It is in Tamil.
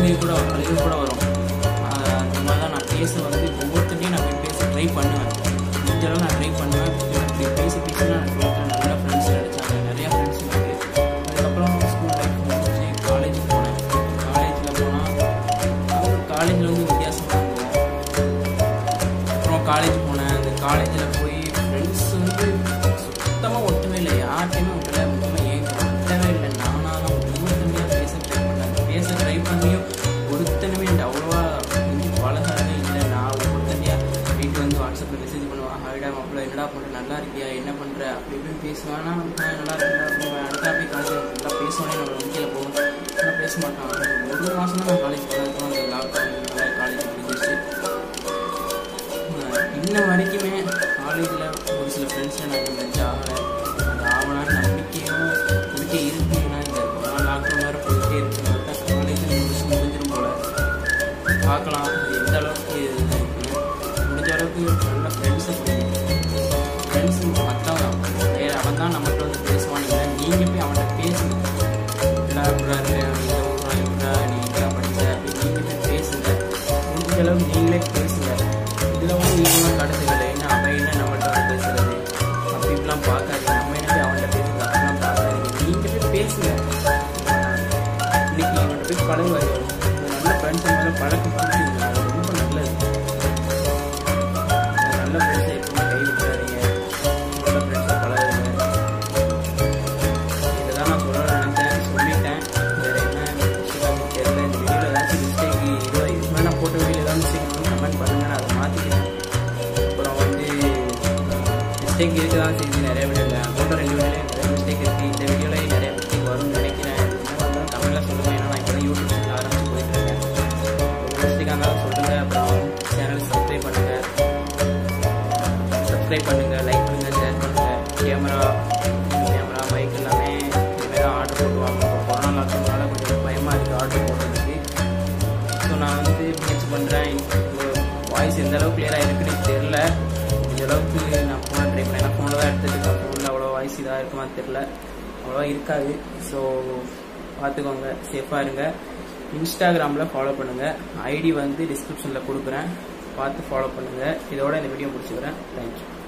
அழுகை கூட அழுகை கூட வரும் ஆஹ் அந்த மாதிரி தான் நான் பேச வந்து ஒவ்வொருத்தரையும் நான் போய் பேச ட்ரை பண்ணுவேன் முடிஞ்ச அளவு நான் ட்ரை பண்ணுவேன் அப்படி பேசி பேசி நான் எனக்கு நல்ல ஃப்ரெண்ட்ஸ் கிடைச்சாங்க நிறையா ஃப்ரெண்ட்ஸ் இருக்கு அதுக்கப்புறம் ஸ்கூல் லைஃப் முடிஞ்சு காலேஜ் போனேன் காலேஜில் போனால் காலேஜில் வந்து வித்தியாசமாக இருக்கும் அப்புறம் காலேஜ் போனேன் அந்த காலேஜில் போய் ஃப்ரெண்ட்ஸ் வந்து சுத்தமாக ஒட்டுமே இல்லை யார்கிட்டையுமே ஒட்டலை முக்கியமாக ஏன் ஒட்டவே இல்லை நானாக தான் ஒவ்வொருத்தனையாக பேச ட்ரை பண்ணேன் பேச ட்ரை பண்ணியும் ஒருத்தனுமே இல்லை அவ்வளோவா கொஞ்சம் பழகவே இல்லை நான் ஒவ்வொருத்தனையாக வீட்டில் வந்து வாட்ஸ்அப்பில் மெசேஜ் பண்ணுவேன் ஹாய்டா மாப்பிள்ள என்னடா பண்ணுற நல்லா இருக்கியா என்ன பண்ணுற அப்படி இப்படின்னு பேசுவேன் ஆனால் நான் நல்லா இருக்கா அப்படின்னு அடுத்த அப்படியே காலேஜ் நல்லா பேசுவானே நம்ம நம்பிக்கையில் போவோம் ஆனால் பேச மாட்டான் ஒரு மாதம் தான் நான் காலேஜ் போனேன் அந்த லாக்டவுன் காலேஜ் முடிஞ்சிச்சு இன்ன வரைக்குமே காலேஜில் ஒரு சில ஃப்ரெண்ட்ஸை நான் மேட்ச் ஆகலை அது ஆகலான்னு நம்பிக்கையும் நம்பிக்கை இருக்குன்னா இந்த கொரோனா லாக்டவுன் வேறு போயிட்டே இருக்கு காலேஜில் முடிச்சு முடிஞ்சிடும் போல பார்க்கலாம் அது எந்த அளவுக்கு இது இருக்குன்னு முடிஞ்ச அளவுக்கு நல்ல ஃப்ரெண்ட்ஸை ஃப்ரெண்ட்ஸ் மற்றவன் வேறு அவன் தான் நம்மகிட்ட வந்து பேசுவான் இல்லை நீங்கள் போய் அவன்கிட்ட பேசுங்க என்ன இப்படா இருக்கு இந்த ஊரா இப்படா நீ இப்படா படிச்ச அப்படின்னு நீங்கள் போய் பேசுங்க முடிஞ்ச அளவுக்கு நீங்களே பேசுங்க இதில் வந்து இவங்களும் கடைசிகள் என்ன அவன் என்ன நம்மள்ட்ட வந்து பேசுறது அப்படி இப்படிலாம் பார்க்காதீங்க நம்ம என்ன போய் அவன்கிட்ட பேசுறது அப்படிலாம் பார்க்காதீங்க நீங்கள் போய் பேசுங்க இன்னைக்கு இவன்கிட்ட போய் பழகுவாரு ஒரு நல்ல ஃப்ரெண்ட்ஸ் மேலே பழக்கம் பிடிச்சிங்க அது ரொம்ப நல்லது ஒரு நல்ல ஃப்ரெண்ட்ஸை எப்பவுமே கை விட்டுறாதீங்க நல்ல ஃப்ரெண்ட்ஸை பழகுங்க இதுதான் நான் சொல்ல நினைச்சேன் சொல்லிட்டேன் வேற என்ன விஷயம் தெரியல இந்த வீடியோவில் ஏதாச்சும் மிஸ்டேக் இதுவரை இதுக்கு மேலே நான் போட்ட வீடியோ ஏதாவது மிஸ்டேக் கமெண்ட் பண்ணுங்க நான் அதை மாற்றிக்கிறேன் அப்புறம் வந்து மிஸ்டேக் இருக்க தான் செய்யுது நிறைய வீடியோவில் நான் போட்ட ரெண்டு வீடியோலையும் நிறைய மிஸ்டேக் இருக்குது இந்த வீடியோவில் நிறைய மிஸ்டேக் வரும்னு நினைக்கிறேன் என்ன பண்ணாலும் தமிழில் சொல்லுவேன் ஏன்னா நான் இப்போ தான் யூடியூப் சேனல் ஆரம்பிச்சு போயிட்டு இருக்கேன் ஒரு மிஸ்டேக்காக இருந்தாலும் சொல்லுங்கள் அப்புறம் சேனல் சப்ஸ்கிரைப் பண்ணுங்கள் சப்ஸ்கிரைப் பண்ணுங்கள் லைக் பண்ணுங்கள் ஷேர் பண்ணுங்கள் கேமரா கேமரா பைக் எல்லாமே இனிமேல் தான் ஆர்டர் போடுவாங்க இப்போ கொரோனா லாக்டவுனால கொஞ்சம் பயமாக இருக்குது ஆர்டர் போடுறதுக்கு ஸோ நான் வந்து முயற்சி பண்ணுறேன் வாய்ஸ் எந்த அளவுக்கு கிளியராக இருக்குன்னு தெரில இந்த அளவுக்கு நான் ஃபோனை ட்ரை பண்ணேன் ஏன்னா ஃபோனில் தான் எடுத்துட்டு இருக்கேன் ஃபோனில் அவ்வளோ வாய்ஸ் இதாக இருக்குமா தெரில அவ்வளோவா இருக்காது ஸோ பார்த்துக்கோங்க சேஃபாக இருங்க இன்ஸ்டாகிராமில் ஃபாலோ பண்ணுங்கள் ஐடி வந்து டிஸ்கிரிப்ஷனில் கொடுக்குறேன் பார்த்து ஃபாலோ பண்ணுங்கள் இதோட இந்த வீடியோ முடிச்சுக்கிறேன் தேங்க்யூ